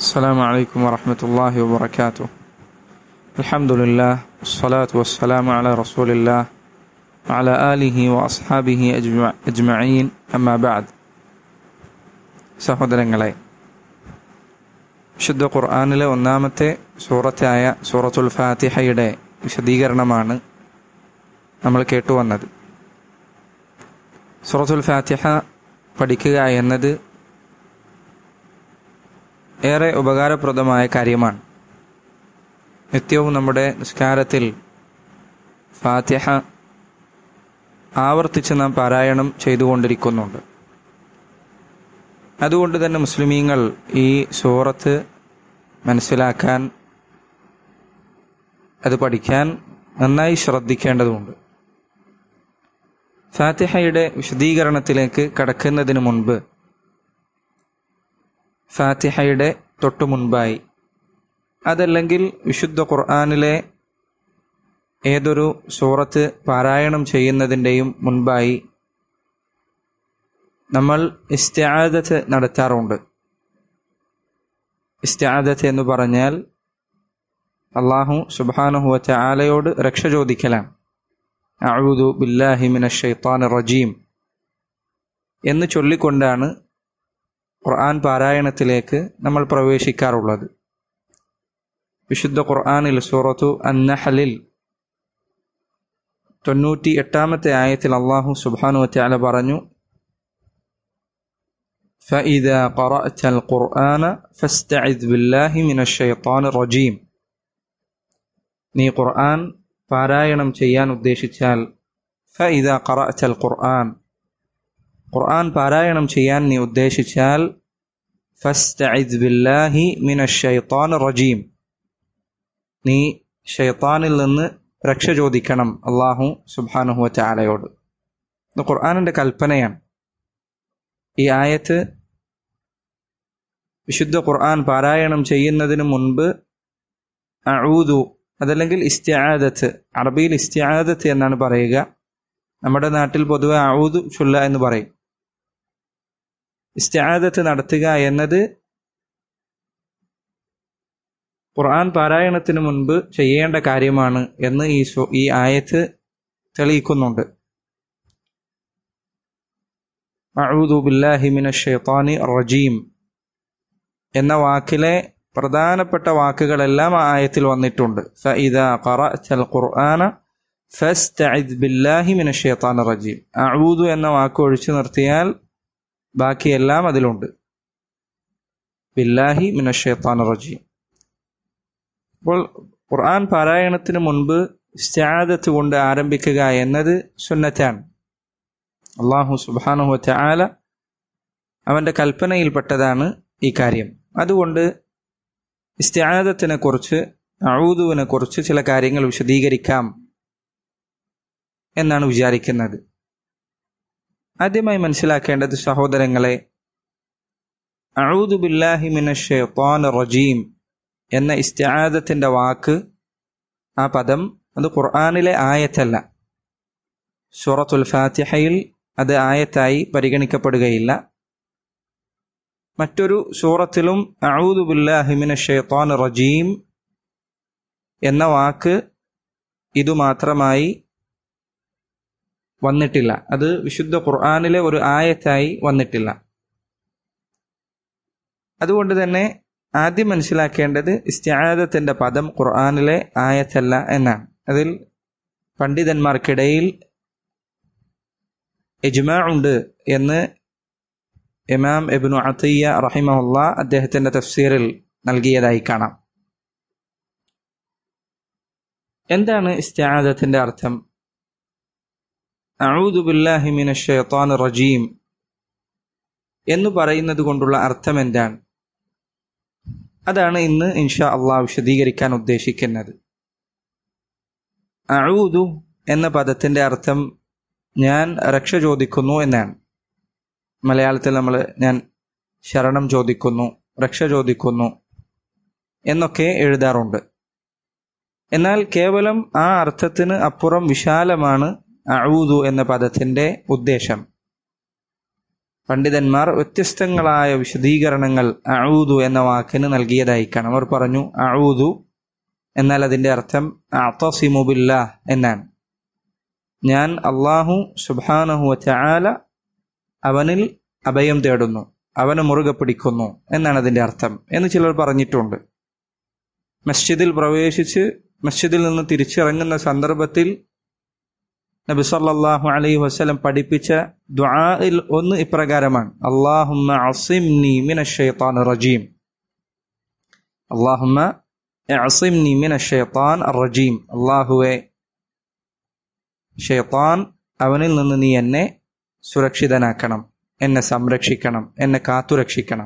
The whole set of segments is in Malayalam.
السلام عليكم ورحمة الله وبركاته الحمد لله والصلاة والسلام على رسول الله وعلى آله وأصحابه أجمع- أجمعين أما بعد സഹോദരങ്ങളെ വിശുദ്ധ ഖുർആാനിലെ ഒന്നാമത്തെ സൂറത്തായ സൂറത്തുൽ ഫാത്തിഹയുടെ വിശദീകരണമാണ് നമ്മൾ കേട്ടുവന്നത് സൂറത്തുൽ ഫാത്തിഹ പഠിക്കുക എന്നത് ഏറെ ഉപകാരപ്രദമായ കാര്യമാണ് നിത്യവും നമ്മുടെ നിസ്കാരത്തിൽ ഫാത്തിഹ ആവർത്തിച്ച് നാം പാരായണം ചെയ്തുകൊണ്ടിരിക്കുന്നുണ്ട് അതുകൊണ്ട് തന്നെ മുസ്ലിമീങ്ങൾ ഈ സൂറത്ത് മനസ്സിലാക്കാൻ അത് പഠിക്കാൻ നന്നായി ശ്രദ്ധിക്കേണ്ടതുണ്ട് ഫാത്തിഹയുടെ വിശദീകരണത്തിലേക്ക് കടക്കുന്നതിന് മുൻപ് ഫാത്തിഹയുടെ തൊട്ടു മുൻപായി അതല്ലെങ്കിൽ വിശുദ്ധ ഖുർആാനിലെ ഏതൊരു സൂറത്ത് പാരായണം ചെയ്യുന്നതിൻ്റെയും മുൻപായി നമ്മൾ ഇസ്തിആദത്ത് നടത്താറുണ്ട് ഇസ്തിആദത്ത് എന്ന് പറഞ്ഞാൽ അള്ളാഹു സുബാനുഹുവറ്റ ആലയോട് രക്ഷ ചോദിക്കലാണ് അഊദു ബില്ലാഹി മിനശ് ഷൈത്താൻ റജീം എന്ന് ചൊല്ലിക്കൊണ്ടാണ് ഖുർആൻ പാരായണത്തിലേക്ക് നമ്മൾ പ്രവേശിക്കാറുള്ളത് വിശുദ്ധ ഖുർആനിൽ സൂറത്തു അന്നഹലിൽ തൊണ്ണൂറ്റി എട്ടാമത്തെ ആയത്തിൽ അള്ളാഹു സുബാനു വറ്റാല പറഞ്ഞു فإذا قرأت القرآن فاستعذ بالله من الشيطان الرجيم നീ ഖുർആൻ പാരായണം ചെയ്യാൻ ഉദ്ദേശിച്ചാൽ ഫഇദ ഖറഅത്തൽ ഖുർആൻ ഖുർആൻ പാരായണം ചെയ്യാൻ നീ ഉദ്ദേശിച്ചാൽ ഫസ്തഇദ് ബില്ലാഹി മിനശ് ഷൈത്താൻ റജീം നീ ഷൈത്താനിൽ നിന്ന് രക്ഷ ചോദിക്കണം അള്ളാഹു സുബ്ഹാനഹു വതആലയോട് ഇത് ഖുർആനിന്റെ കൽപ്പനയാണ് ഈ ആയത്ത് വിശുദ്ധ ഖുർആൻ പാരായണം ചെയ്യുന്നതിന് മുൻപ് അഊദു അതല്ലെങ്കിൽ ഇസ്തിആദത്ത് അറബിയിൽ ഇസ്തിആദത്ത് എന്നാണ് പറയുക നമ്മുടെ നാട്ടിൽ പൊതുവെ ഔദു ചൊല്ല എന്ന് പറയും ഇസ്തിആദത്ത് നടത്തുക എന്നത് ഖുർആൻ പാരായണത്തിന് മുൻപ് ചെയ്യേണ്ട കാര്യമാണ് എന്ന് ഈ സു- ഈ ആയത്ത് തെളിയിക്കുന്നുണ്ട് അഊദു ബില്ലാഹി മിനശ് ഷൈത്താനി റജീം എന്ന വാക്കിലെ പ്രധാനപ്പെട്ട വാക്കുകളെല്ലാം ആ ആയത്തിൽ വന്നിട്ടുണ്ട് ഫഇദാ ഖറഅത്തൽ ഖുർആന ഫസ്തഇദ് ബില്ലാഹി മിനശ് ഷൈത്താനിർ റജീം അഊദു എന്ന വാക്ക് ഒഴിച്ചു നിർത്തിയാൽ ബാക്കിയെല്ലാം അതിലുണ്ട് ബില്ലാഹി മിനശ് ഷൈത്താനിർ റജീം അപ്പോൾ ഖുർആൻ പാരായണത്തിന് മുൻപ് ഇസ്തിആദത്ത് കൊണ്ട് ആരംഭിക്കുക എന്നത് സുന്നത്താണ് അള്ളാഹു സുബ്ഹാനഹു വതആല അവന്റെ കൽപ്പനയിൽപ്പെട്ടതാണ് ഈ കാര്യം അതുകൊണ്ട് ഇസ്തിആദത്തിനെ കുറിച്ച് അഊദുവിനെ കുറിച്ച് ചില കാര്യങ്ങൾ വിശദീകരിക്കാം എന്നാണ് വിചാരിക്കുന്നത് ആദ്യമായി മനസ്സിലാക്കേണ്ടത് സഹോദരങ്ങളെ അഊദു ബില്ലാഹി മിനശ് ഷൈത്താനിർ റജീം എന്ന ഇസ്തിആദത്തിന്റെ വാക്ക് ആ പദം അത് ഖുർആനിലെ ആയത്തല്ല സൂറത്തുൽ ഫാത്തിഹയിൽ അത് ആയത്തായി പരിഗണിക്കപ്പെടുകയില്ല മറ്റൊരു സൂറത്തിലും അഊദു ബില്ലാഹി മിനശ് ഷൈത്താനിർ റജീം എന്ന വാക്ക് ഇതുമാത്രമായി വന്നിട്ടില്ല അത് വിശുദ്ധ ഖുർആനിലെ ഒരു ആയത്തായി വന്നിട്ടില്ല അതുകൊണ്ട് തന്നെ ആദ്യം മനസ്സിലാക്കേണ്ടത് ഇസ്തിആദത്തിന്റെ പദം ഖുർആനിലെ ആയത്തല്ല എന്നാണ് അതിൽ പണ്ഡിതന്മാർക്കിടയിൽ ഇജ്മാ ഉണ്ട് എന്ന് ഇമാം ഇബ്നു അത്തിയ റഹിമഹുല്ല അദ്ദേഹത്തിന്റെ തഫ്സീറിൽ നൽകിയതായി കാണാം എന്താണ് ഇസ്തിആദത്തിന്റെ അർത്ഥം അഊദു ബില്ലാഹി മിനശ് ഷൈത്താനിർ റജീം എന്ന് പറയുന്നത് കൊണ്ടുള്ള അർത്ഥം എന്താണ് അതാണ് ഇന്ന് ഇൻഷാ അള്ളാഹ് വിശദീകരിക്കാൻ ഉദ്ദേശിക്കുന്നത് അഊദു എന്ന പദത്തിന്റെ അർത്ഥം ഞാൻ രക്ഷ ചോദിക്കുന്നു എന്നാണ് മലയാളത്തിൽ നമ്മൾ ഞാൻ ശരണം ചോദിക്കുന്നു രക്ഷ ചോദിക്കുന്നു എന്നൊക്കെ എഴുതാറുണ്ട് എന്നാൽ കേവലം ആ അർത്ഥത്തിന് അപ്പുറം വിശാലമാണ് അഊദു എന്ന പദത്തിന്റെ ഉദ്ദേശം പണ്ഡിതന്മാർ വ്യത്യസ്തങ്ങളായ വിശദീകരണങ്ങൾ അഊദു എന്ന വാക്കിന് നൽകിയതായി കാണാം അവർ പറഞ്ഞു അഊദു എന്നാൽ അതിന്റെ അർത്ഥം അത്തസിമുബില്ല എന്നാണ് ഞാൻ അള്ളാഹു സുബാനഹു ചാല അവനിൽ അഭയം തേടുന്നു അവനെ മുറുകെ പിടിക്കുന്നു എന്നാണ് അതിന്റെ അർത്ഥം എന്ന് ചിലർ പറഞ്ഞിട്ടുണ്ട് മസ്ജിദിൽ പ്രവേശിച്ച് മസ്ജിദിൽ നിന്ന് തിരിച്ചിറങ്ങുന്ന സന്ദർഭത്തിൽ നബി സല്ലല്ലാഹു അലൈഹി വസല്ലം പഠിപ്പിച്ച ദുആയിൽ ഒന്ന് ഇപ്രകാരമാണ് അല്ലാഹുമ്മ അസിംനി മിനശ് ശൈത്താനിർ റജീം അല്ലാഹുമ്മ അസിംനി മിനശ് ശൈത്താൻ റജീം അല്ലാഹുവേ ഷൈത്താൻ അവനിൽ നിന്ന് നീ എന്നെ സുരക്ഷിതനാക്കണം എന്നെ സംരക്ഷിക്കണം എന്നെ കാത്തുരക്ഷിക്കണം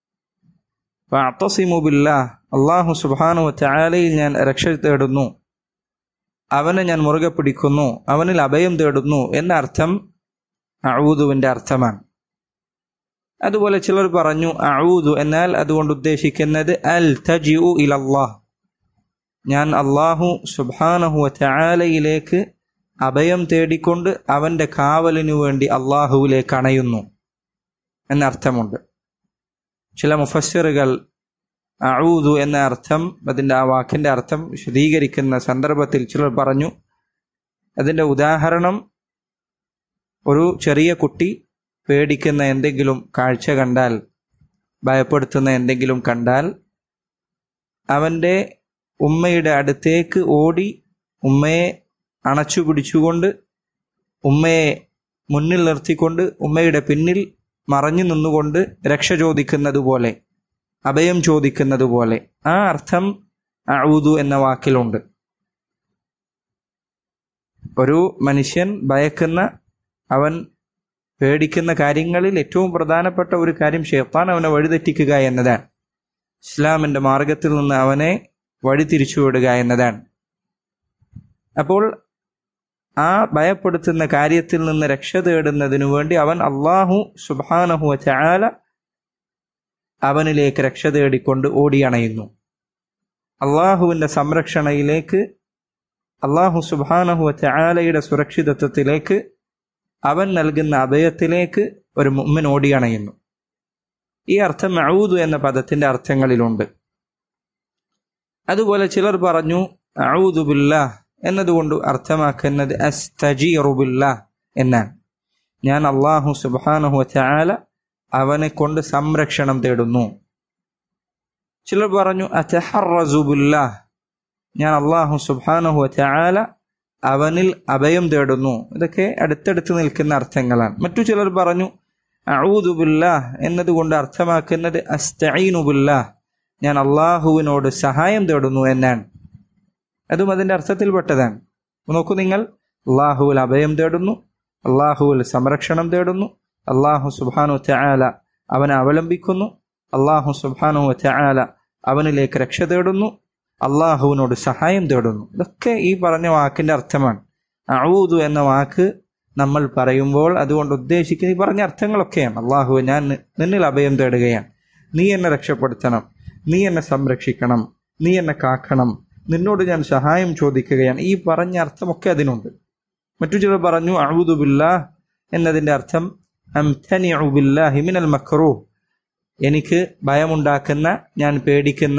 ബില്ലാ അള്ളാഹു സുബാനു ചാലയിൽ ഞാൻ രക്ഷ തേടുന്നു അവനെ ഞാൻ മുറുകെ പിടിക്കുന്നു അവനിൽ അഭയം തേടുന്നു എന്ന അർത്ഥം അഴൂതുവിന്റെ അർത്ഥമാണ് അതുപോലെ ചിലർ പറഞ്ഞു അഴൂതു എന്നാൽ അതുകൊണ്ട് ഉദ്ദേശിക്കുന്നത് അൽ തജിഉ ഇലല്ലാഹ് ഞാൻ അള്ളാഹു സുബാനഹു ചാലയിലേക്ക് അഭയം തേടിക്കൊണ്ട് അവന്റെ കാവലിനു വേണ്ടി അള്ളാഹുവിലേക്ക് അണയുന്നു എന്നർത്ഥമുണ്ട് ചില മുഫസ്സിറുകൾ അഊദു എന്ന അർത്ഥം അതിന്റെ ആ വാക്കിന്റെ അർത്ഥം വിശദീകരിക്കുന്ന സന്ദർഭത്തിൽ ചിലർ പറഞ്ഞു അതിന്റെ ഉദാഹരണം ഒരു ചെറിയ കുട്ടി പേടിക്കുന്ന എന്തെങ്കിലും കാഴ്ച കണ്ടാൽ ഭയപ്പെടുത്തുന്ന എന്തെങ്കിലും കണ്ടാൽ അവന്റെ ഉമ്മയുടെ അടുത്തേക്ക് ഓടി ഉമ്മയെ അണച്ചു പിടിച്ചുകൊണ്ട് ഉമ്മയെ മുന്നിൽ നിർത്തിക്കൊണ്ട് ഉമ്മയുടെ പിന്നിൽ മറഞ്ഞു നിന്നുകൊണ്ട് രക്ഷ ചോദിക്കുന്നത് പോലെ അഭയം ചോദിക്കുന്നത് പോലെ ആ അർത്ഥം അഊദു എന്ന വാക്കിലുണ്ട് ഒരു മനുഷ്യൻ ഭയക്കുന്ന അവൻ പേടിക്കുന്ന കാര്യങ്ങളിൽ ഏറ്റവും പ്രധാനപ്പെട്ട ഒരു കാര്യം ഷെയ്ത്താൻ അവനെ വഴിതെറ്റിക്കുക എന്നതാണ് ഇസ്ലാമിന്റെ മാർഗത്തിൽ നിന്ന് അവനെ വഴി തിരിച്ചുവിടുക എന്നതാണ് അപ്പോൾ ആ ഭയപ്പെടുത്തുന്ന കാര്യത്തിൽ നിന്ന് രക്ഷ തേടുന്നതിനു വേണ്ടി അവൻ അള്ളാഹു സുബാനഹു ചാല അവനിലേക്ക് രക്ഷ തേടിക്കൊണ്ട് ഓടിയണയുന്നു അള്ളാഹുവിന്റെ സംരക്ഷണയിലേക്ക് അള്ളാഹു സുബാനഹു ചാലയുടെ സുരക്ഷിതത്വത്തിലേക്ക് അവൻ നൽകുന്ന അഭയത്തിലേക്ക് ഒരു മുമ്മിൻ ഓടിയണയുന്നു ഈ അർത്ഥം ഔദു എന്ന പദത്തിന്റെ അർത്ഥങ്ങളിലുണ്ട് അതുപോലെ ചിലർ പറഞ്ഞു ഔദുബില്ലാ എന്നതുകൊണ്ട് അർത്ഥമാക്കുന്നത് അസ്തജീറുബില്ല എന്നാണ് ഞാൻ അള്ളാഹു സുബാനഹു ചാല അവനെ കൊണ്ട് സംരക്ഷണം തേടുന്നു ചിലർ പറഞ്ഞു അറ്റഹറസുബുല്ല ഞാൻ അള്ളാഹു സുബാനഹു ചാല അവനിൽ അഭയം തേടുന്നു ഇതൊക്കെ അടുത്തടുത്ത് നിൽക്കുന്ന അർത്ഥങ്ങളാണ് മറ്റു ചിലർ പറഞ്ഞു അഊദുബുല്ല എന്നതുകൊണ്ട് അർത്ഥമാക്കുന്നത് അസ്തഈനുബുല്ല ഞാൻ അള്ളാഹുവിനോട് സഹായം തേടുന്നു എന്നാണ് അതും അതിന്റെ അർത്ഥത്തിൽപ്പെട്ടതാണ് നോക്കൂ നിങ്ങൾ അള്ളാഹുവിൽ അഭയം തേടുന്നു അള്ളാഹുവിൽ സംരക്ഷണം തേടുന്നു അള്ളാഹു സുബാനു ചായാല അവനെ അവലംബിക്കുന്നു അള്ളാഹു സുബാനു ചായാല അവനിലേക്ക് രക്ഷ തേടുന്നു അള്ളാഹുവിനോട് സഹായം തേടുന്നു ഇതൊക്കെ ഈ പറഞ്ഞ വാക്കിന്റെ അർത്ഥമാണ് അഊദു എന്ന വാക്ക് നമ്മൾ പറയുമ്പോൾ അതുകൊണ്ട് ഉദ്ദേശിക്കുന്ന ഈ പറഞ്ഞ അർത്ഥങ്ങളൊക്കെയാണ് അള്ളാഹു ഞാൻ നിന്നിൽ അഭയം തേടുകയാണ് നീ എന്നെ രക്ഷപ്പെടുത്തണം നീ എന്നെ സംരക്ഷിക്കണം നീ എന്നെ കാക്കണം നിന്നോട് ഞാൻ സഹായം ചോദിക്കുകയാണ് ഈ പറഞ്ഞ അർത്ഥമൊക്കെ അതിനുണ്ട് മറ്റു ചിലർ പറഞ്ഞു അഴുതുബില്ല എന്നതിന്റെ അർത്ഥം മിനൽ മക്രൂ എനിക്ക് ഭയമുണ്ടാക്കുന്ന ഞാൻ പേടിക്കുന്ന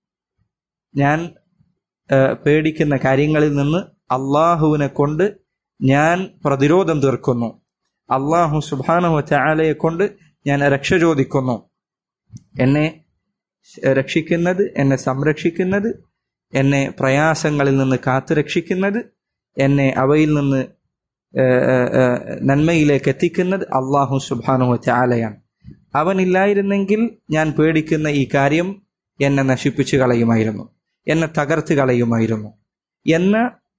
ഞാൻ പേടിക്കുന്ന കാര്യങ്ങളിൽ നിന്ന് അള്ളാഹുവിനെ കൊണ്ട് ഞാൻ പ്രതിരോധം തീർക്കുന്നു അള്ളാഹു സുബാനഹു ചാലയെ കൊണ്ട് ഞാൻ രക്ഷ ചോദിക്കുന്നു എന്നെ രക്ഷിക്കുന്നത് എന്നെ സംരക്ഷിക്കുന്നത് എന്നെ പ്രയാസങ്ങളിൽ നിന്ന് കാത്തുരക്ഷിക്കുന്നത് എന്നെ അവയിൽ നിന്ന് നന്മയിലേക്ക് എത്തിക്കുന്നത് അള്ളാഹു സുബാനു ചാലയാണ് അവനില്ലായിരുന്നെങ്കിൽ ഞാൻ പേടിക്കുന്ന ഈ കാര്യം എന്നെ നശിപ്പിച്ചു കളയുമായിരുന്നു എന്നെ തകർത്ത് കളയുമായിരുന്നു എന്ന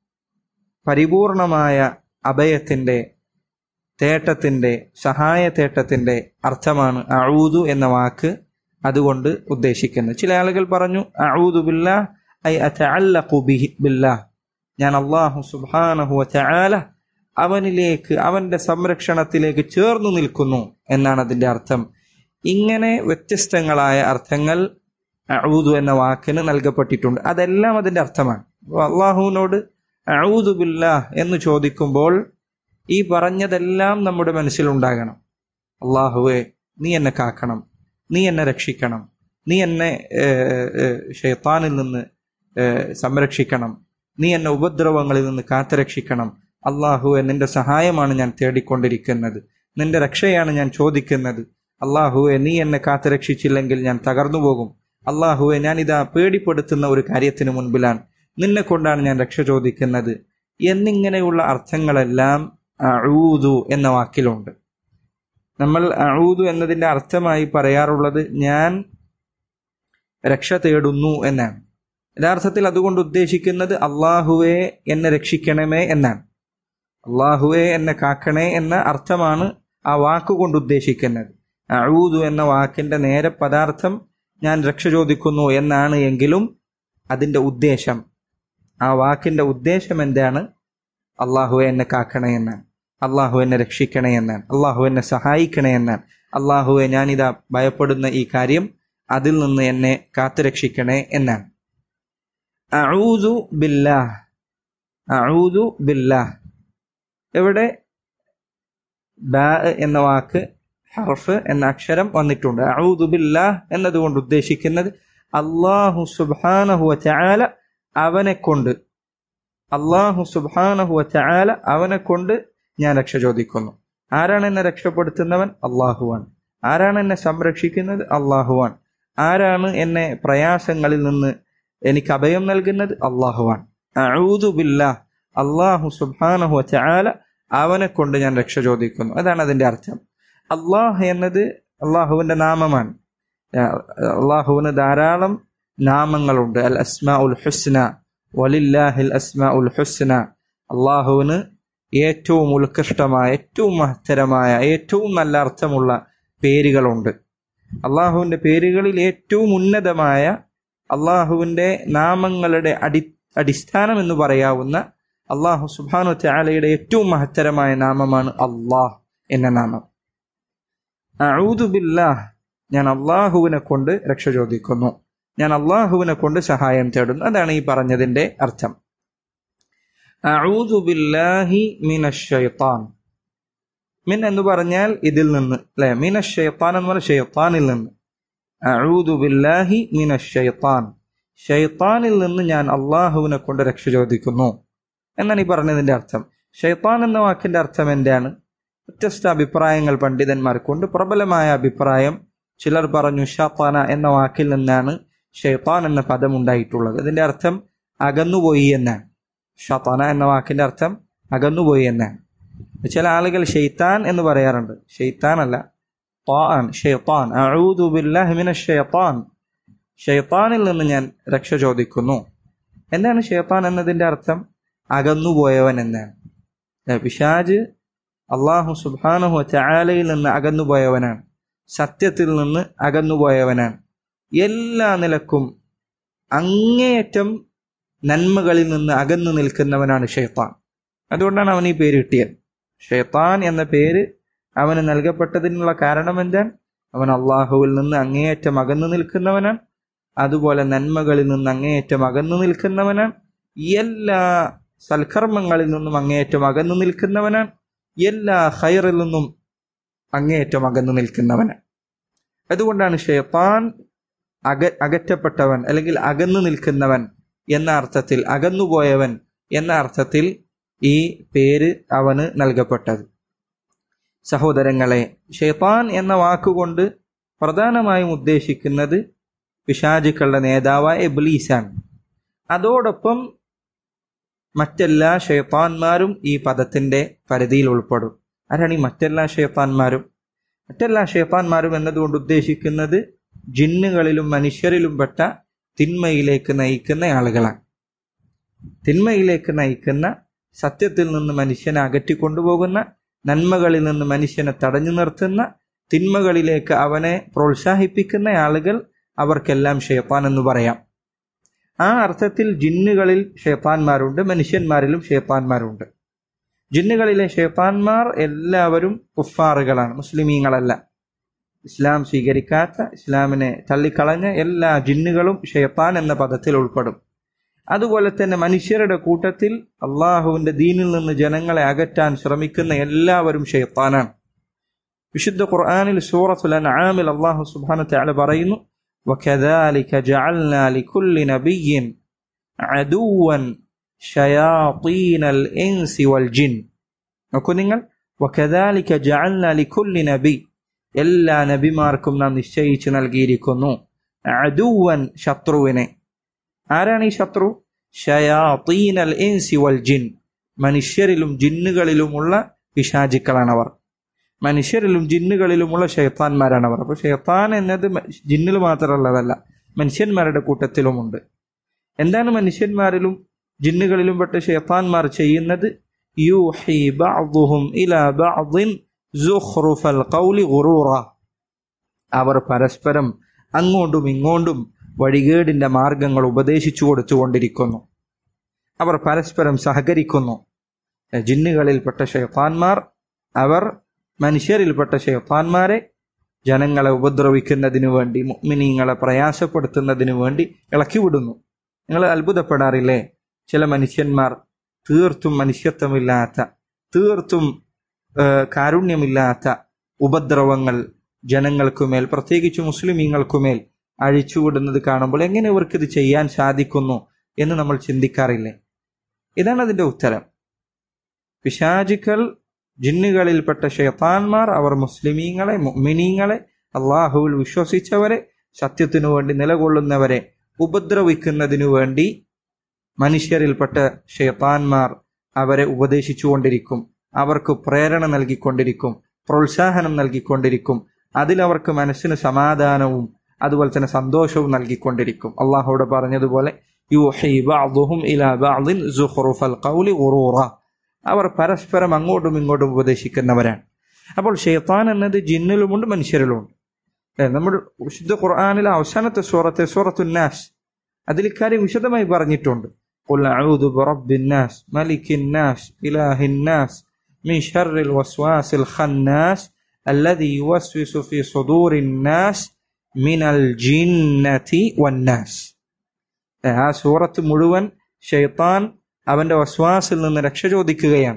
പരിപൂർണമായ അഭയത്തിന്റെ തേട്ടത്തിന്റെ സഹായ തേട്ടത്തിന്റെ അർത്ഥമാണ് അഴൂതു എന്ന വാക്ക് അതുകൊണ്ട് ഉദ്ദേശിക്കുന്നത് ചില ആളുകൾ പറഞ്ഞു അഴൂതു ബില്ലാ ഐ അറ്റഅല്ലഖു ബിഹി ബില്ലാ ഞാൻ അള്ളാഹു സുബ്ഹാനഹു വതആല അവനിലേക്ക് അവന്റെ സംരക്ഷണത്തിലേക്ക് ചേർന്നു നിൽക്കുന്നു എന്നാണ് അതിന്റെ അർത്ഥം ഇങ്ങനെ വ്യത്യസ്തങ്ങളായ അർത്ഥങ്ങൾ അഊദു എന്ന വാക്കിന് നൽകപ്പെട്ടിട്ടുണ്ട് അതെല്ലാം അതിന്റെ അർത്ഥമാണ് അള്ളാഹുവിനോട് അഊദു ബില്ലാ എന്ന് ചോദിക്കുമ്പോൾ ഈ പറഞ്ഞതെല്ലാം നമ്മുടെ മനസ്സിലുണ്ടാകണം അള്ളാഹുവെ നീ എന്നെ കാക്കണം നീ എന്നെ രക്ഷിക്കണം നീ എന്നെ ഏഹ്, ഏഹ്, ഷെയ്ത്താനിൽ നിന്ന് ഏഹ്, സംരക്ഷിക്കണം നീ എന്നെ ഉപദ്രവങ്ങളിൽ നിന്ന് കാത്തുരക്ഷിക്കണം അള്ളാഹുവെ നിന്റെ സഹായമാണ് ഞാൻ തേടിക്കൊണ്ടിരിക്കുന്നത് നിന്റെ രക്ഷയാണ് ഞാൻ ചോദിക്കുന്നത് അള്ളാഹുവെ നീ എന്നെ കാത്തുരക്ഷിച്ചില്ലെങ്കിൽ ഞാൻ തകർന്നു പോകും അള്ളാഹുവെ ഞാൻ ഇതാ പേടിപ്പെടുത്തുന്ന ഒരു കാര്യത്തിന് മുൻപിലാണ് നിന്നെ കൊണ്ടാണ് ഞാൻ രക്ഷ ചോദിക്കുന്നത് എന്നിങ്ങനെയുള്ള അർത്ഥങ്ങളെല്ലാം അഊദു എന്ന വാക്കിലുണ്ട് നമ്മൾ അഊദു എന്നതിന്റെ അർത്ഥമായി പറയാറുള്ളത് ഞാൻ രക്ഷ തേടുന്നു എന്നാണ് യഥാർത്ഥത്തിൽ അതുകൊണ്ട് ഉദ്ദേശിക്കുന്നത് അള്ളാഹുവെ എന്നെ രക്ഷിക്കണമേ എന്നാണ് അള്ളാഹുവെ എന്നെ കാക്കണേ എന്ന അർത്ഥമാണ് ആ വാക്കുകൊണ്ട് ഉദ്ദേശിക്കുന്നത് അഊദു എന്ന വാക്കിന്റെ നേരെ പദാർത്ഥം ഞാൻ രക്ഷ ചോദിക്കുന്നു എന്നാണ് എങ്കിലും അതിന്റെ ഉദ്ദേശം ആ വാക്കിന്റെ ഉദ്ദേശം എന്താണ് അള്ളാഹുവെ എന്നെ കാക്കണേ എന്നാണ് അള്ളാഹു എന്നെ രക്ഷിക്കണേ എന്നാണ് അള്ളാഹു എന്നെ സഹായിക്കണേ എന്നാണ് അള്ളാഹുവെ ഞാനിതാ ഭയപ്പെടുന്ന ഈ കാര്യം അതിൽ നിന്ന് എന്നെ കാത്തുരക്ഷിക്കണേ എന്നാണ് അഊദു ബില്ലാഹ് അഊദു ബില്ലാഹ് ഇവിടെ ബാ എന്ന വാക്ക് ഹർഫ് എന്ന അക്ഷരം വന്നിട്ടുണ്ട് അഊദു ബില്ലാഹ് എന്നതുകൊണ്ട് ഉദ്ദേശിക്കുന്നത് അള്ളാഹു സുബ്ഹാനഹു വതആല അവനെ കൊണ്ട് അള്ളാഹു സുബ്ഹാനഹു വതആല അവനെ കൊണ്ട് ഞാൻ രക്ഷ ചോദിക്കുന്നു ആരാണ് എന്നെ രക്ഷപ്പെടുത്തുന്നവൻ അള്ളാഹുവാണ് ആരാണ് എന്നെ സംരക്ഷിക്കുന്നത് അള്ളാഹുവാൻ ആരാണ് എന്നെ പ്രയാസങ്ങളിൽ നിന്ന് എനിക്ക് അഭയം നൽകുന്നത് അള്ളാഹുവാൻ അഊദു ബില്ലാഹ് അള്ളാഹു സുബ്ഹാനഹു വതആല അവനെ കൊണ്ട് ഞാൻ രക്ഷ ചോദിക്കുന്നു അതാണ് അതിന്റെ അർത്ഥം അള്ളാഹ് എന്നത് അള്ളാഹുവിന്റെ നാമമാണ് അള്ളാഹുവിന് ധാരാളം നാമങ്ങളുണ്ട് അൽ അസ്മാ ഉൽ ഹുസ്ന വലില്ലാഹിൽ അസ്മാ ഉൽ ഹുസ്ന അള്ളാഹുവിന് ഏറ്റവും ഉത്കൃഷ്ടമായ ഏറ്റവും മഹത്തരമായ ഏറ്റവും നല്ല അർത്ഥമുള്ള പേരുകളുണ്ട് അള്ളാഹുവിന്റെ പേരുകളിൽ ഏറ്റവും ഉന്നതമായ അള്ളാഹുവിന്റെ നാമങ്ങളുടെ അടി അടിസ്ഥാനം എന്ന് പറയാവുന്ന അള്ളാഹു സുബാനു ചാലയുടെ ഏറ്റവും മഹത്തരമായ നാമമാണ് അള്ളാഹ് എന്ന നാമം അഊദു ബില്ലാഹ് ഞാൻ അള്ളാഹുവിനെ കൊണ്ട് രക്ഷ ചോദിക്കുന്നു ഞാൻ അള്ളാഹുവിനെ കൊണ്ട് സഹായം തേടുന്നു അതാണ് ഈ പറഞ്ഞതിന്റെ അർത്ഥം അഊദു ബില്ലാഹി മിനശ് ശൈത്താൻ മിൻ എന്ന് പറഞ്ഞാൽ ഇതിൽ നിന്ന് അല്ലെ മിനശ് ഷെയ്ത്താൻ എന്ന് പറഞ്ഞാൽ ഷെയ്ത്താനിൽ നിന്ന് അഊദു ബില്ലാഹി മിനശ് ഷെയ്ത്താൻ ഷെയ്ത്താനിൽ നിന്ന് ഞാൻ അള്ളാഹുവിനെ കൊണ്ട് രക്ഷ ചോദിക്കുന്നു എന്നാണ് ഈ പറഞ്ഞതിന്റെ അർത്ഥം ഷെയ്ത്താൻ എന്ന വാക്കിന്റെ അർത്ഥം എന്താണ് വ്യത്യസ്ത അഭിപ്രായങ്ങൾ പണ്ഡിതന്മാർക്കുണ്ട് പ്രബലമായ അഭിപ്രായം ചിലർ പറഞ്ഞു ഷാത്താന എന്ന വാക്കിൽ നിന്നാണ് ഷെയ്ത്താൻ എന്ന പദം ഉണ്ടായിട്ടുള്ളത് ഇതിന്റെ അർത്ഥം അകന്നുപോയി എന്നാണ് ഷാത്താന എന്ന വാക്കിന്റെ അർത്ഥം അകന്നുപോയി എന്നാണ് ചില ആളുകൾ ഷെയ്ത്താൻ എന്ന് പറയാറുണ്ട് ഷെയ്ത്താൻ അല്ല ത്വാൻ ഷെയ്ത്താൻ അഊദു ബില്ലാഹി മിനശ് ഷെയ്ത്താൻ ഷെയ്ത്താനിൽ നിന്ന് ഞാൻ രക്ഷ ചോദിക്കുന്നു എന്താണ് ഷെയ്ത്താൻ എന്നതിന്റെ അർത്ഥം അകന്നുപോയവൻ എന്നാണ് ഏ, പിശാജ് അള്ളാഹു സുബ്ഹാനഹു ചായാലയിൽ നിന്ന് അകന്നുപോയവനാണ് സത്യത്തിൽ നിന്ന് അകന്നുപോയവനാണ് എല്ലാ നിലക്കും അങ്ങേയറ്റം നന്മകളിൽ നിന്ന് അകന്നു നിൽക്കുന്നവനാണ് ഷെയ്ത്താൻ അതുകൊണ്ടാണ് അവൻ ഈ പേര് കിട്ടിയത് ഷെയ്ത്താൻ എന്ന പേര് അവന് നൽകപ്പെട്ടതിനുള്ള കാരണം എന്താണ് അവൻ അള്ളാഹുവിൽ നിന്ന് അങ്ങേയറ്റം അകന്നു നിൽക്കുന്നവനാണ് അതുപോലെ നന്മകളിൽ നിന്ന് അങ്ങേയറ്റം അകന്നു നിൽക്കുന്നവനാണ് എല്ലാ സൽക്കർമ്മങ്ങളിൽ നിന്നും അങ്ങേയറ്റം അകന്നു നിൽക്കുന്നവനാണ് എല്ലാ ഹൈറിൽ നിന്നും അങ്ങേയറ്റം അകന്നു നിൽക്കുന്നവനാണ് അതുകൊണ്ടാണ് ഷെയ്ത്താൻ അക അകറ്റപ്പെട്ടവൻ അല്ലെങ്കിൽ അകന്നു നിൽക്കുന്നവൻ എന്ന അർത്ഥത്തിൽ അകന്നുപോയവൻ എന്ന അർത്ഥത്തിൽ ഈ പേര് അവന് നൽകപ്പെട്ടത് സഹോദരങ്ങളെ ഷെയ്ത്താൻ എന്ന വാക്കുകൊണ്ട് പ്രധാനമായും ഉദ്ദേശിക്കുന്നത് പിശാചുക്കളുടെ നേതാവായ ഇബ്ലീസാണ് അതോടൊപ്പം മറ്റെല്ലാ ഷെയ്ത്താന്മാരും ഈ പദത്തിന്റെ പരിധിയിൽ ഉൾപ്പെടും ആരാണ് ഈ മറ്റെല്ലാ ഷെയ്ത്താന്മാരും മറ്റെല്ലാ ഷെയ്ത്താന്മാരും എന്നതുകൊണ്ട് ഉദ്ദേശിക്കുന്നത് ജിന്നുകളിലും മനുഷ്യരിലും പെട്ട തിന്മയിലേക്ക് നയിക്കുന്ന ആളുകളാണ് തിന്മയിലേക്ക് നയിക്കുന്ന സത്യത്തിൽ നിന്ന് മനുഷ്യനെ അകറ്റിക്കൊണ്ടുപോകുന്ന നന്മകളിൽ നിന്ന് മനുഷ്യനെ തടഞ്ഞു നിർത്തുന്ന തിന്മകളിലേക്ക് അവനെ പ്രോത്സാഹിപ്പിക്കുന്ന ആളുകൾ അവർക്കെല്ലാം ഷെയ്ത്താൻ എന്ന് പറയാം ആ അർത്ഥത്തിൽ ജിന്നുകളിൽ ഷെയ്ത്താന്മാരുണ്ട് മനുഷ്യന്മാരിലും ഷെയ്ത്താന്മാരുണ്ട് ജിന്നുകളിലെ ഷെയ്ത്താന്മാർ എല്ലാവരും കുഫാറുകളാണ് മുസ്ലിമീങ്ങളല്ല ഇസ്ലാം സ്വീകരിക്കാത്ത ഇസ്ലാമിനെ തള്ളിക്കളഞ്ഞ എല്ലാ ജിന്നുകളും ഷെയ്ത്താൻ എന്ന പദത്തിൽ ഉൾപ്പെടും അതുപോലെ തന്നെ മനുഷ്യരുടെ കൂട്ടത്തിൽ അള്ളാഹുവിന്റെ ദീനിൽ നിന്ന് ജനങ്ങളെ അകറ്റാൻ ശ്രമിക്കുന്ന എല്ലാവരും ഷെയ്ത്താനാണ് വിശുദ്ധ ഖുർആനിൽ സൂറത്തുൽ അൻആമിൽ അല്ലാഹു സുബ്ഹാനഹു തആല പറയുന്നു وكذلك جعلنا لكل نبي عدوا شياطين الإنس والجن നോക്കൂ നിങ്ങൾ وكذلك جعلنا لكل نبي എല്ലാ നബിമാർക്കും നാം നിശ്ചയിച്ചു നൽകിയിരിക്കുന്നു അദുവൻ ശത്രുവിനെ ആരാണ് ഈ ശത്രു ഷയാത്തീൻ അൽ ഇൻസി വൽ ജിൻ മനുഷ്യരിലും ജിന്നുകളിലുമുള്ള പിശാചിക്കളാണവർ മനുഷ്യരിലും ജിന്നുകളിലുമുള്ള ഷെയ്ത്താന്മാരാണവർ അപ്പോൾ ഷെയ്ത്താൻ എന്നത് ജിന്നിൽ മാത്രമുള്ളതല്ല മനുഷ്യന്മാരുടെ കൂട്ടത്തിലുമുണ്ട് എന്താണ് മനുഷ്യന്മാരിലും ജിന്നുകളിലും പെട്ട ഷെയ്ത്താന്മാർ ചെയ്യുന്നത് യൂഹി ബഅ്ദുഹും ഇലാ ബഅ്ദിൻ സുഖ്റുഫൽ ഖൗലി ഗുറൂറ അവർ പരസ്പരം അങ്ങോട്ടും ഇങ്ങോട്ടും വഴികേടിന്റെ മാർഗങ്ങൾ ഉപദേശിച്ചു കൊടുത്തുകൊണ്ടിരിക്കുന്നു അവർ പരസ്പരം സഹകരിക്കുന്നു ജിന്നുകളിൽപ്പെട്ട ഷെയ്ത്താന്മാർ അവർ മനുഷ്യരിൽപ്പെട്ട ഷെയ്ത്താന്മാരെ ജനങ്ങളെ ഉപദ്രവിക്കുന്നതിനു വേണ്ടി മുഅ്മിനീങ്ങളെ പ്രയാസപ്പെടുത്തുന്നതിനു വേണ്ടി ഇളക്കിവിടുന്നു നിങ്ങൾ അത്ഭുതപ്പെടാറില്ലേ ചില മനുഷ്യന്മാർ തീർത്തും മനുഷ്യത്വമില്ലാത്ത തീർത്തും ഏഹ്, കാരുണ്യമില്ലാത്ത ഉപദ്രവങ്ങൾ ജനങ്ങൾക്കുമേൽ പ്രത്യേകിച്ച് മുസ്ലിമീങ്ങൾക്കുമേൽ അഴിച്ചുവിടുന്നത് കാണുമ്പോൾ എങ്ങനെ ഇവർക്ക് ഇത് ചെയ്യാൻ സാധിക്കുന്നു എന്ന് നമ്മൾ ചിന്തിക്കാറില്ലേ ഇതാണ് അതിന്റെ ഉത്തരം പിശാചിക്കൽ ജിന്നുകളിൽപ്പെട്ട ഷെയ്ത്താൻമാർ അവർ മുസ്ലിമീങ്ങളെ മുഅ്മിനീങ്ങളെ അള്ളാഹുവിൽ വിശ്വസിച്ചവരെ സത്യത്തിനു വേണ്ടി നിലകൊള്ളുന്നവരെ ഉപദ്രവിക്കുന്നതിനു വേണ്ടി മനുഷ്യരിൽപ്പെട്ട ഷെയ്ത്താൻമാർ അവരെ ഉപദേശിച്ചുകൊണ്ടിരിക്കും അവർക്ക് പ്രേരണ നൽകിക്കൊണ്ടിരിക്കും പ്രോത്സാഹനം നൽകിക്കൊണ്ടിരിക്കും അതിലവർക്ക് മനസ്സിന് സമാധാനവും അതുപോലെ തന്നെ സന്തോഷവും നൽകിക്കൊണ്ടിരിക്കും അള്ളാഹുവിടെ പറഞ്ഞതുപോലെ യൂഹി ബഅ്ദുഹും ഇലാ ബഅ്ദിൻ സുഖ്റുഫൽ ഖൗലി ഗുറൂറ അവർ പരസ്പരം അങ്ങോട്ടും ഇങ്ങോട്ടും ഉപദേശിക്കുന്നവരാണ് അപ്പോൾ ഷെയ്ത്താൻ എന്നത് ജിന്നിലുമുണ്ട് മനുഷ്യരിലുമുണ്ട് ഏ, നമ്മൾ വിശുദ്ധ ഖുർആാനിലെ അവസാനത്തെ സൂറത്തെ സൂറത്തുന്നാസ് അതിൽ ഇക്കാര്യം വിശദമായി പറഞ്ഞിട്ടുണ്ട് قل أعوذ برب الناس ملك الناس إله الناس من شر الوسواس الخناس الذي يوسوس في صدور الناس من الجنة والناس ഏ, ആ സൂറത്ത് മുഴുവൻ ഷെയ്ത്താൻ അവന്റെ വസ്വാസിൽ നിന്ന് രക്ഷ ചോദിക്കുകയാണ്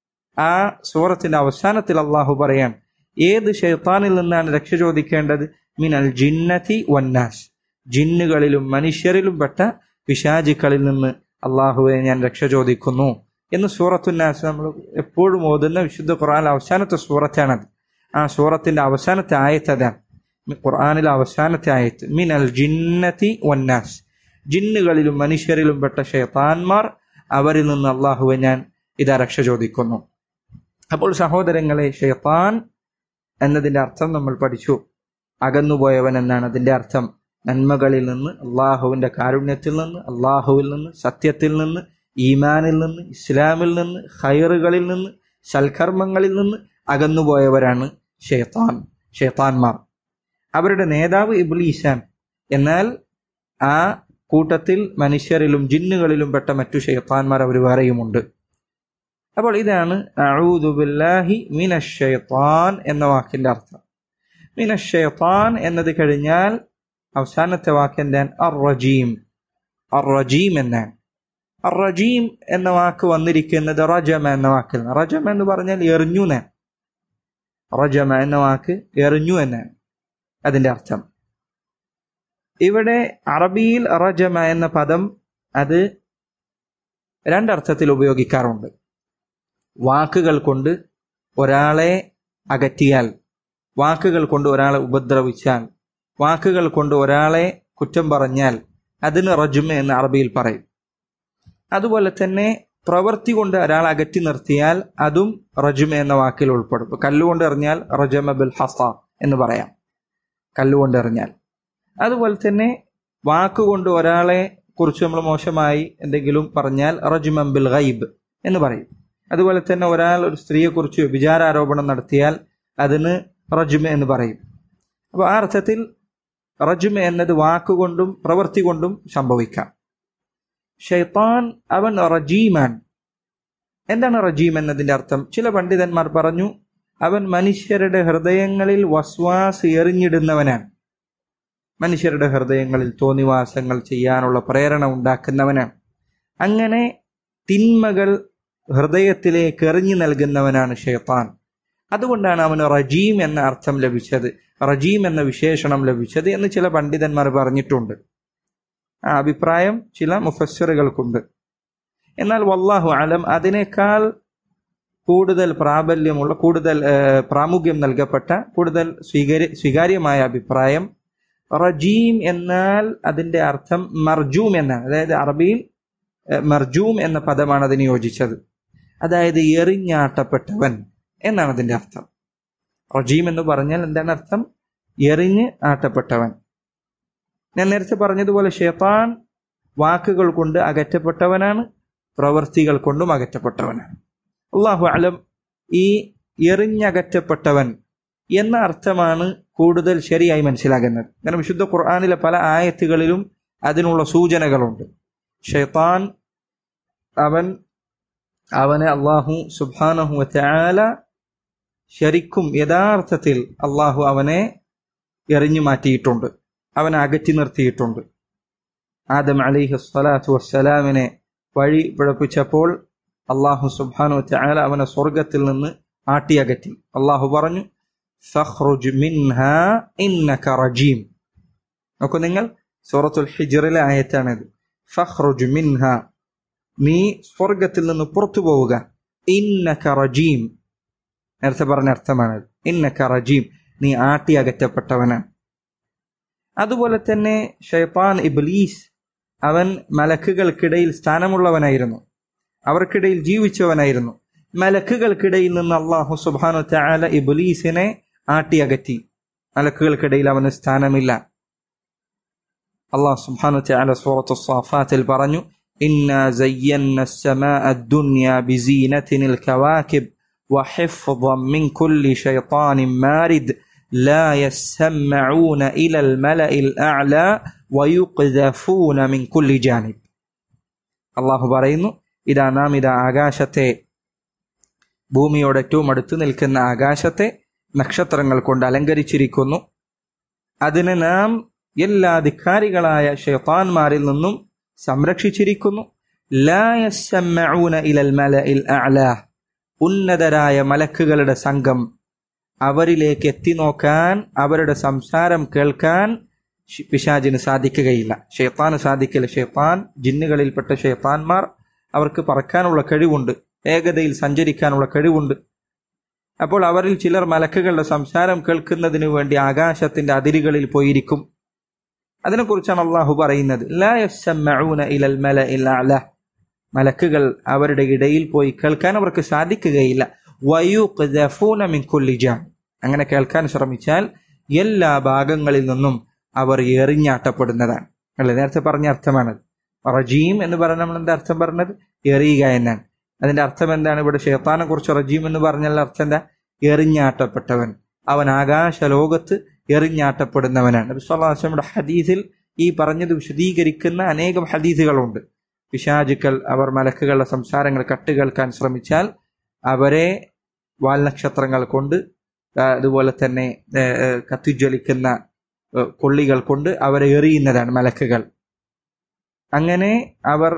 ആ സൂറത്തിന്റെ അവസാനത്തിൽ അള്ളാഹു പറയാൻ ഏത് ഷെയ്ത്താനിൽ നിന്നാണ് രക്ഷ ചോദിക്കേണ്ടത് മിനൽ ജിന്നതി വന്നാസ് ജിന്നുകളിലും മനുഷ്യരിലും പെട്ട പിശാചിക്കളിൽ നിന്ന് അള്ളാഹുവെ ഞാൻ രക്ഷ ചോദിക്കുന്നു എന്ന് സൂറത്തുന്നാസ് നമ്മൾ എപ്പോഴും ഓതുന്ന വിശുദ്ധ ഖുർആൻ അവസാനത്തെ സൂറത്താണത് ആ സൂറത്തിന്റെ അവസാനത്തെ ആയത്ത് അതാണ് ഖുർആാനിലെ അവസാനത്തെ ആയത്ത് മിനൽ ജിന്നതി വന്നാസ് ജിന്നുകളിലും മനുഷ്യരിലും പെട്ട ഷെയ്ത്താൻമാർ അവരിൽ നിന്ന് അള്ളാഹുവെ ഞാൻ ഇതാ രക്ഷ ചോദിക്കുന്നു അപ്പോൾ സഹോദരങ്ങളെ ഷെയ്ത്താൻ എന്നതിന്റെ അർത്ഥം നമ്മൾ പഠിച്ചു അകന്നുപോയവൻ എന്നാണ് അതിന്റെ അർത്ഥം നന്മകളിൽ നിന്ന് അള്ളാഹുവിന്റെ കാരുണ്യത്തിൽ നിന്ന് അള്ളാഹുവിൽ നിന്ന് സത്യത്തിൽ നിന്ന് ഈമാനിൽ നിന്ന് ഇസ്ലാമിൽ നിന്ന് ഹൈറുകളിൽ നിന്ന് സൽക്കർമ്മങ്ങളിൽ നിന്ന് അകന്നുപോയവരാണ് ഷെയ്ത്താൻ ഷെയ്ത്താൻമാർ അവരുടെ നേതാവ് ഇബ്ലീസാൻ എന്നാൽ ആ കൂട്ടത്തിൽ മനുഷ്യരിലും ജിന്നുകളിലും പെട്ട മറ്റു ഷെയ്ത്താൻമാർ അവർ വേറെയുമുണ്ട് അപ്പോൾ ഇതാണ് അഊദു ബില്ലാഹി മിനശ്ശൈത്താൻ എന്ന വാക്കിന്റെ അർത്ഥം മിനശ്ശൈത്താൻ എന്നത് കഴിഞ്ഞാൽ അവസാനത്തെ വാക്ക് എന്താണ് അർ റജീം അർ റജീം എന്നാണ് അർ റജീം എന്ന വാക്ക് വന്നിരിക്കുന്നത് റജമ എന്ന വാക്കിൽ നിന്ന് റജമ എന്ന് പറഞ്ഞാൽ എറിഞ്ഞു എന്നാണ് റജമ എന്ന വാക്ക് എറിഞ്ഞു എന്നാണ് അതിന്റെ അർത്ഥം ഇവിടെ അറബിയിൽ റജമ എന്ന പദം അത് രണ്ടർത്ഥത്തിൽ ഉപയോഗിക്കാറുണ്ട് വാക്കുകൾ കൊണ്ട് ഒരാളെ അകറ്റിയാൽ വാക്കുകൾ കൊണ്ട് ഒരാളെ ഉപദ്രവിച്ചാൽ വാക്കുകൾ കൊണ്ട് ഒരാളെ കുറ്റം പറഞ്ഞാൽ അതിന് റജുമ എന്ന് അറബിയിൽ പറയും അതുപോലെ തന്നെ പ്രവൃത്തി കൊണ്ട് ഒരാളെ അകറ്റി നിർത്തിയാൽ അതും റജുമ എന്ന വാക്കിൽ ഉൾപ്പെടും ഇപ്പൊ കല്ലുകൊണ്ട് എറിഞ്ഞാൽ റജമ ബിൽ ഹസ എന്ന് പറയാം കല്ലുകൊണ്ട് എറിഞ്ഞാൽ അതുപോലെ തന്നെ വാക്കുകൊണ്ട് ഒരാളെ കുറിച്ച് നമ്മൾ മോശമായി എന്തെങ്കിലും പറഞ്ഞാൽ റജുമം ബിൽ ഗൈബ് എന്ന് പറയും അതുപോലെ തന്നെ ഒരാൾ ഒരു സ്ത്രീയെ കുറിച്ച് വിചാരാരോപണം നടത്തിയാൽ അതിന് റജുമ എന്ന് പറയും അപ്പോൾ ആ അർത്ഥത്തിൽ റജുമ എന്നത് വാക്കുകൊണ്ടും പ്രവൃത്തി കൊണ്ടും സംഭവിക്കാം ഷെയ്ത്താൻ അവൻ റജീമാൻ എന്താണ് റജീം എന്നതിന്റെ അർത്ഥം ചില പണ്ഡിതന്മാർ പറഞ്ഞു അവൻ മനുഷ്യരുടെ ഹൃദയങ്ങളിൽ വസ്വാസ് എറിഞ്ഞിടുന്നവനാണ് മനുഷ്യരുടെ ഹൃദയങ്ങളിൽ തോന്നിവാസങ്ങൾ ചെയ്യാനുള്ള പ്രേരണ ഉണ്ടാക്കുന്നവനാണ് അങ്ങനെ തിന്മകൾ ഹൃദയത്തിലേക്ക് എറിഞ്ഞു നൽകുന്നവനാണ് ഷെയ്ത്താൻ അതുകൊണ്ടാണ് അവന് റജീം എന്ന അർത്ഥം ലഭിച്ചത് റജീം എന്ന വിശേഷണം ലഭിച്ചത് എന്ന് ചില പണ്ഡിതന്മാർ പറഞ്ഞിട്ടുണ്ട് ആ അഭിപ്രായം ചില മുഫസ്സറുകൾക്കുണ്ട് എന്നാൽ വല്ലാഹു അലം അതിനേക്കാൾ കൂടുതൽ പ്രാബല്യമുള്ള കൂടുതൽ ഏഹ്, പ്രാമുഖ്യം നൽകപ്പെട്ട കൂടുതൽ സ്വീകാര്യ സ്വീകാര്യമായ അഭിപ്രായം റജീം എന്നാൽ അതിന്റെ അർത്ഥം മർജൂം എന്നാണ് അതായത് അറബിയിൽ ഏഹ്, മർജൂം എന്ന പദമാണ് അതിന് യോജിച്ചത് അതായത് എറിഞ്ഞാട്ടപ്പെട്ടവൻ എന്നാണ് അതിന്റെ അർത്ഥം റജീം എന്ന് പറഞ്ഞാൽ എന്താണ് അർത്ഥം എറിഞ്ഞ് ആട്ടപ്പെട്ടവൻ ഞാൻ നേരത്തെ പറഞ്ഞതുപോലെ ഷെയ്ത്താൻ വാക്കുകൾ കൊണ്ട് അകറ്റപ്പെട്ടവനാണ് പ്രവൃത്തികൾ കൊണ്ടും അകറ്റപ്പെട്ടവനാണ് അള്ളാഹു അലം ഈ എറിഞ്ഞകറ്റപ്പെട്ടവൻ എന്ന അർത്ഥമാണ് കൂടുതൽ ശരിയായി മനസ്സിലാകുന്നത് കാരണം വിശുദ്ധ ഖുർആാനിലെ പല ആയത്തുകളിലും അതിനുള്ള സൂചനകളുണ്ട് ഷെയ്ത്താൻ അവൻ അവനെ അള്ളാഹു സുബാനഹു ചാല ശരിക്കും യഥാർത്ഥത്തിൽ അള്ളാഹു അവനെ എറിഞ്ഞു മാറ്റിയിട്ടുണ്ട് അവനെ അകറ്റി നിർത്തിയിട്ടുണ്ട് ആദം അലിഹു സ്വലാത്തു വസ്സലാമിനെ വഴി പിഴപ്പിച്ചപ്പോൾ അള്ളാഹു സുബാനു ചാല അവനെ സ്വർഗത്തിൽ നിന്ന് ആട്ടിയകറ്റി അള്ളാഹു പറഞ്ഞു ഫഖ്റുജ് മിൻഹാ ഇന്നക റജീം നോക്കൂ നിങ്ങൾ സൂറത്തുൽ ഹിജറിലെ ആയത്താണിത് ഫഖ്റുജ് മിൻഹ നീ സ്വർഗത്തിൽ നിന്ന് പുറത്തു പോവുക ഇന്നക റജീം നേരത്തെ പറഞ്ഞ അർത്ഥമാണ് ഇന്നക റജീം നീ ആട്ടി അകറ്റപ്പെട്ടവനാണ് അതുപോലെ തന്നെ ഷൈത്താൻ ഇബ്ലീസ് അവൻ മലക്കുകൾക്കിടയിൽ സ്ഥാനമുള്ളവനായിരുന്നു അവർക്കിടയിൽ ജീവിച്ചവനായിരുന്നു മലക്കുകൾക്കിടയിൽ നിന്ന് അള്ളാഹു സുബാനു ചാല ഇബ്ലീസിനെ ആട്ടി അകറ്റി മലക്കുകൾക്കിടയിൽ അവന് സ്ഥാനമില്ല അള്ളാഹു സുബാനു ചാല സൂറത്ത് സാഫാത്തിൽ പറഞ്ഞു إنا زينا السماء الدنيا بزينة الكواكب وحفظا من كل شيطان مارد لا يسمعون إلى الملأ الأعلى ويقذفون من كل جانب الله പറയുന്നു ഇതാ നാം ഇതാ ആകാശത്തെ ഭൂമിയോട് ഏറ്റവും അടുത്ത് നിൽക്കുന്ന ആകാശത്തെ നക്ഷത്രങ്ങൾ കൊണ്ട് അലങ്കരിച്ചിരിക്കുന്നു അതിനെ നാം എല്ലാ അധികാരികളായ ഷെയ്ത്താൻമാരിൽ നിന്നും സംരക്ഷിച്ചിരിക്കുന്നു ലാ യസ്സമ്മഊന ഇലൽ മലഇൽ അഅ്ലാ ഉന്നതരായ മലക്കുകളുടെ സംഘം അവരിലേക്ക് എത്തി നോക്കാൻ അവരുടെ സംസാരം കേൾക്കാൻ ശി- പിശാചിന് സാധിക്കുകയില്ല ഷെയ്ത്താന് സാധിക്കില്ല ഷെയ്ത്താൻ ജിന്നുകളിൽപ്പെട്ട ഷെയ്ത്താൻമാർ അവർക്ക് പറക്കാനുള്ള കഴിവുണ്ട് വേഗതയിൽ സഞ്ചരിക്കാനുള്ള കഴിവുണ്ട് അപ്പോൾ അവരിൽ ചിലർ മലക്കുകളുടെ സംസാരം കേൾക്കുന്നതിനു വേണ്ടി ആകാശത്തിന്റെ അതിരുകളിൽ പോയിരിക്കും അതിനെക്കുറിച്ചാണ് അള്ളാഹു പറയുന്നത് ലാ യസ്സമ്മഊന ഇലൽ മലഇൽ അഅ്ലാ മലക്കുകൾ അവരുടെ ഇടയിൽ പോയി കേൾക്കാൻ അവർക്ക് സാധിക്കുകയില്ല വയുഖ്ദഫൂന മിൻ കുല്ലി ജാൻ അങ്ങനെ കേൾക്കാൻ ശ്രമിച്ചാൽ എല്ലാ ഭാഗങ്ങളിൽ നിന്നും അവർ എറിഞ്ഞാട്ടപ്പെടുന്നതാണ് അല്ലെ നേരത്തെ പറഞ്ഞ അർത്ഥമാണ് റജീം എന്ന് പറഞ്ഞാൽ നമ്മൾ എന്താ അർത്ഥം പറഞ്ഞത് എറിയുക എന്നാണ് അതിന്റെ അർത്ഥം എന്താണ് ഇവിടെ ഷെയ്ത്താനെ കുറിച്ച് റജീം എന്ന് പറഞ്ഞാൽ അർത്ഥം എന്താ എറിഞ്ഞാട്ടപ്പെട്ടവൻ അവൻ ആകാശ ലോകത്ത് എറിഞ്ഞാട്ടപ്പെടുന്നവനാണ് നബി സല്ലല്ലാഹു അലൈഹി വസല്ലമയുടെ ഹദീസിൽ ഈ പറഞ്ഞത് വിശദീകരിക്കുന്ന അനേകം ഹദീസുകളുണ്ട് പിശാചുക്കൾ അവർ മലക്കുകളുടെ സംസാരങ്ങൾ കട്ടുകേൾക്കാൻ ശ്രമിച്ചാൽ അവരെ വാൽനക്ഷത്രങ്ങൾ കൊണ്ട് ആ, അതുപോലെ തന്നെ ഏ, ഏ, കത്തിജ്വലിക്കുന്ന ഏ, കൊള്ളികൾ കൊണ്ട് അവരെ എറിയുന്നതാണ് മലക്കുകൾ അങ്ങനെ അവർ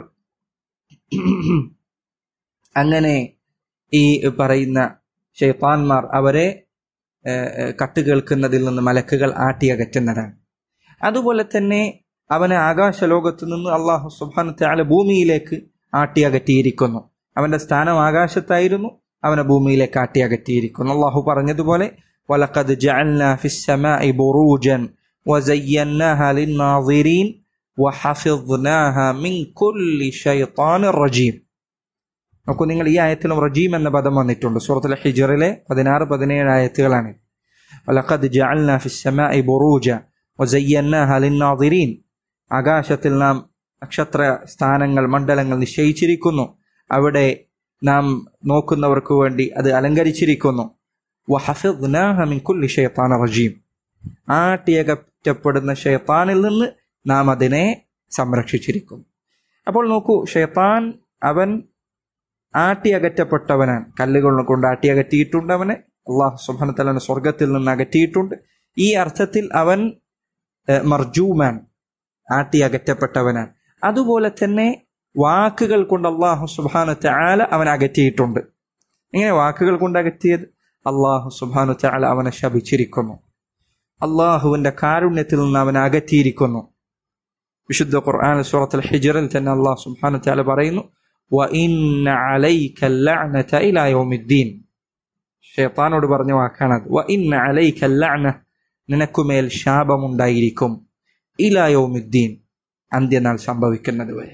അങ്ങനെ ഈ പറയുന്ന ഷെയ്ത്താൻമാർ അവരെ ഏ, ഏ, കട്ടുകേൾക്കുന്നതിൽ നിന്ന് മലക്കുകൾ ആട്ടിയകറ്റുന്നതാണ് അതുപോലെ തന്നെ അവനെ ആകാശ ലോകത്ത് നിന്ന് അള്ളാഹു സുബാന ത്യാല ഭൂമിയിലേക്ക് ആട്ടിയകറ്റിയിരിക്കുന്നു അവന്റെ സ്ഥാനം ആകാശത്തായിരുന്നു അവനെ ഭൂമിയിലേക്ക് ആട്ടിയകറ്റിയിരിക്കുന്നു അള്ളാഹു പറഞ്ഞതുപോലെ وَلَقَدْ جَعَلْنَا فِي السَّمَاءِ بُرُوجًا وَزَيَّنَّاهَا لِلنَّاظِرِينَ وَحَفِظْنَاهَا مِنْ كُلِّ شَيْطَانٍ رَجِيمٍ നോക്കൂ നിങ്ങൾ ഈ ആയത്തിലും റജീം എന്ന പദം വന്നിട്ടുണ്ട് സൂറത്തുൽ ഹിജറിലെ പതിനാറ് പതിനേഴ് ആയത്തുകളാണ് وَلَقَدْ جَعَلْنَا فِي السَّمَاءِ بُرُوجًا وَزَيَّنَّاهَا لِلنَّاظِرِينَ ആകാശത്തിൽ നാം നക്ഷത്ര സ്ഥാനങ്ങൾ മണ്ഡലങ്ങൾ നിശ്ചയിച്ചിരിക്കുന്നു അവിടെ നാം നോക്കുന്നവർക്ക് വേണ്ടി അത് അലങ്കരിച്ചിരിക്കുന്നു വഹഫിദ്നാഹ മിൻ കുല്ലി ഷൈത്താന റജീം ആട്ടിയകറ്റപ്പെടുന്ന ഷൈത്താനിൽ നിന്ന് നാം അതിനെ സംരക്ഷിച്ചിരിക്കുന്നു അപ്പോൾ നോക്കൂ ഷൈത്താൻ അവൻ ആട്ടിയകറ്റപ്പെട്ടവനാണ് കല്ലുകൾ കൊണ്ട് ആട്ടിയകറ്റിയിട്ടുണ്ട് അവനെ അള്ളാഹു സുബാനത്തലന്റെ സ്വർഗത്തിൽ നിന്ന് അകറ്റിയിട്ടുണ്ട് ഈ അർത്ഥത്തിൽ അവൻ ഏഹ്, മർജൂമാൻ ആട്ടിയകറ്റപ്പെട്ടവനാണ് അതുപോലെ തന്നെ വാക്കുകൾ കൊണ്ട് അള്ളാഹു സുബാന ആല അവൻ അകറ്റിയിട്ടുണ്ട് ഇങ്ങനെ വാക്കുകൾ കൊണ്ട് അകറ്റിയത് അള്ളാഹു സുബാനു ചാല അവനെ ശപിച്ചിരിക്കുന്നു അള്ളാഹുവിന്റെ കാരുണ്യത്തിൽ നിന്ന് അവനെ അകറ്റിയിരിക്കുന്നു വിശുദ്ധ ഖുർആൻ സൂറത്തുൽ ഹിജറിൽ തന്നെ അള്ളാഹു സുബ്ഹാനഹു തആല പറയുന്നു വഇന്ന അലൈക ലഅനത ഇലാ യൗമിദ്ദീൻ ഷൈത്താനോട് പറഞ്ഞ വാക്കാണത് വഇന്ന അലൈക ലഅന നിനക്കുമേൽ ശാപമുണ്ടായിരിക്കും ഇലാ യൗമിദ്ദീൻ അന്ത്യനാൾ സംഭവിക്കുന്നത് വരെ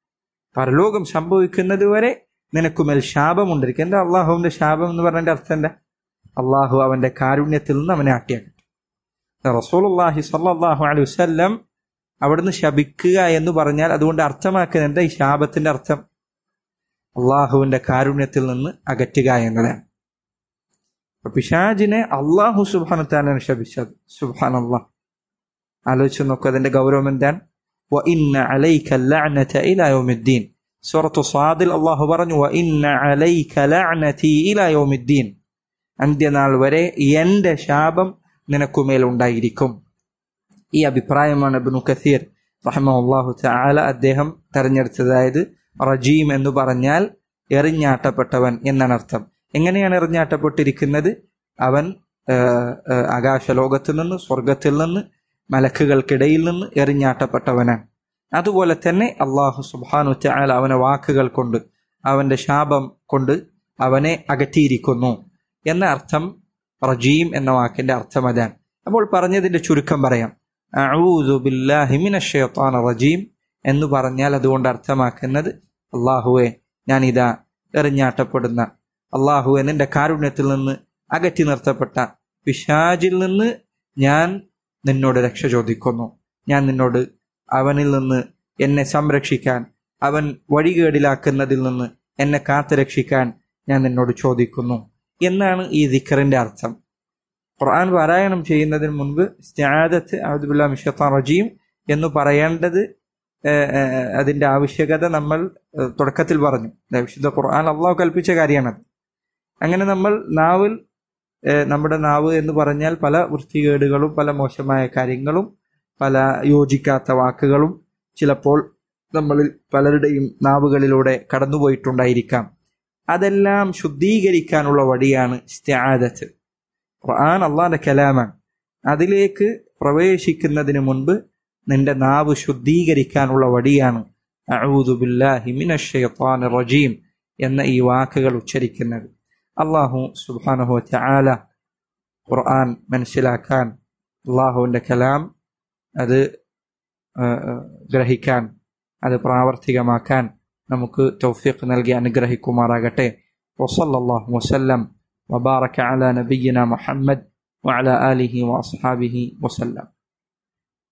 പരലോകം സംഭവിക്കുന്നത് വരെ നിനക്കുമേൽ ശാപമുണ്ടായിരിക്കും എന്താ അള്ളാഹുവിന്റെ ശാപം എന്ന് പറഞ്ഞതിന്റെ അർത്ഥം എന്താ അള്ളാഹു അവന്റെ കാരുണ്യത്തിൽ നിന്ന് അവനെ ആട്ടിയാക്കട്ടെ റസൂലുള്ളാഹി സ്വല്ലല്ലാഹു അലൈഹി വസല്ലം അവിടുന്ന് ശപിക്കുക എന്ന് പറഞ്ഞാൽ അതുകൊണ്ട് അർത്ഥമാക്കുന്നത് എന്താ ഈ ശാപത്തിന്റെ അർത്ഥം അള്ളാഹുവിന്റെ കാരുണ്യത്തിൽ നിന്ന് അകറ്റുക എന്നതാണ് അപ്പൊ പിശാജിനെ അള്ളാഹു സുബാനത്താലാണ് ശപിച്ചത് സുബാൻ അള്ളാഹ് ആലോചിച്ച് നോക്കുക അതിന്റെ ഗൗരവം എന്താണ് وإن عليك اللعنة إلى يوم الدين سورة صادل الله പറഞ്ഞു وإن عليك لعنتي إلى يوم الدين അന്ത്യനാൾ വരെ എന്റെ ശാപം നിനക്കുമേൽ ഉണ്ടായിരിക്കും ഈ അഭിപ്രായമാണ് ഇബ്നു കസീർ റഹ്മുല്ലാഹു തആല അദ്ദേഹം തെരഞ്ഞെടുത്തതായത് റജീം എന്ന് പറഞ്ഞാൽ എറിഞ്ഞാട്ടപ്പെട്ടവൻ എന്നാണ് അർത്ഥം എങ്ങനെയാണ് എറിഞ്ഞാട്ടപ്പെട്ടിരിക്കുന്നത് അവൻ ആകാശ ലോകത്ത് നിന്ന് സ്വർഗത്തിൽ നിന്ന് മലക്കുകൾക്കിടയിൽ നിന്ന് എറിഞ്ഞാട്ടപ്പെട്ടവനാണ് അതുപോലെ തന്നെ അള്ളാഹു സുബാനു തആല അവനെ വാക്കുകൾ കൊണ്ട് അവന്റെ ശാപം കൊണ്ട് അവനെ അകറ്റിയിരിക്കുന്നു എന്ന അർത്ഥം റജീം എന്ന വാക്കിന്റെ അർത്ഥം അതാണ് അപ്പോൾ പറഞ്ഞതിന്റെ ചുരുക്കം പറയാം അഊദു ബില്ലാഹി മിനശ് ശൈത്താനിർ റജീം എന്ന് പറഞ്ഞാൽ അതുകൊണ്ട് അർത്ഥമാക്കുന്നത് അള്ളാഹുവെ ഞാൻ ഇതാ എറിഞ്ഞാട്ടപ്പെടുന്ന അള്ളാഹുവെ നിന്റെ കാരുണ്യത്തിൽ നിന്ന് അകറ്റി നിർത്തപ്പെട്ട പിശാജിൽ നിന്ന് ഞാൻ നിന്നോട് രക്ഷ ചോദിക്കുന്നു ഞാൻ നിന്നോട് അവനിൽ നിന്ന് എന്നെ സംരക്ഷിക്കാൻ അവൻ വഴികേടിലാക്കുന്നതിൽ നിന്ന് എന്നെ കാത്തു രക്ഷിക്കാൻ ഞാൻ നിന്നോട് ചോദിക്കുന്നു എന്നാണ് ഈ ദിക്കറിന്റെ അർത്ഥം ഖുർആൻ പാരായണം ചെയ്യുന്നതിന് മുൻപ് സ്റ്റാദത്ത് അബ്ദുല്ല മിഷത്താൻ റജീം എന്ന് പറയേണ്ടത് അതിന്റെ ആവശ്യകത നമ്മൾ തുടക്കത്തിൽ പറഞ്ഞു വിശുദ്ധ ഖുർആൻ അള്ളാഹു കൽപ്പിച്ച കാര്യമാണത് അങ്ങനെ നമ്മൾ നാവിൽ നമ്മുടെ നാവ് എന്ന് പറഞ്ഞാൽ പല വൃത്തികേടുകളും പല മോശമായ കാര്യങ്ങളും പല യോജിക്കാത്ത വാക്കുകളും ചിലപ്പോൾ നമ്മളിൽ പലരുടെയും നാവുകളിലൂടെ കടന്നുപോയിട്ടുണ്ടായിരിക്കാം അതെല്ലാം ശുദ്ധീകരിക്കാനുള്ള വഴിയാണ് സ്റ്റാദത്ത് ഖുർആൻ അള്ളാന്റെ കലാമാണ് അതിലേക്ക് പ്രവേശിക്കുന്നതിന് മുൻപ് നിന്റെ നാവ് ശുദ്ധീകരിക്കാനുള്ള വഴിയാണ് റജീം എന്ന ഈ വാക്കുകൾ ഉച്ചരിക്കുന്നത് അള്ളാഹു സുബാനഹു ചാല ഖുർആൻ മനസ്സിലാക്കാൻ അള്ളാഹുവിന്റെ കലാം അത് ഗ്രഹിക്കാൻ അത് പ്രാവർത്തികമാക്കാൻ നമുക്ക് തൗഫീഖ് നൽകി അനുഗ്രഹിക്കുമാറാകട്ടെ വസല്ലാഹു വസല്ലം وبارك على نبينا محمد وعلى آله وأصحابه وسلم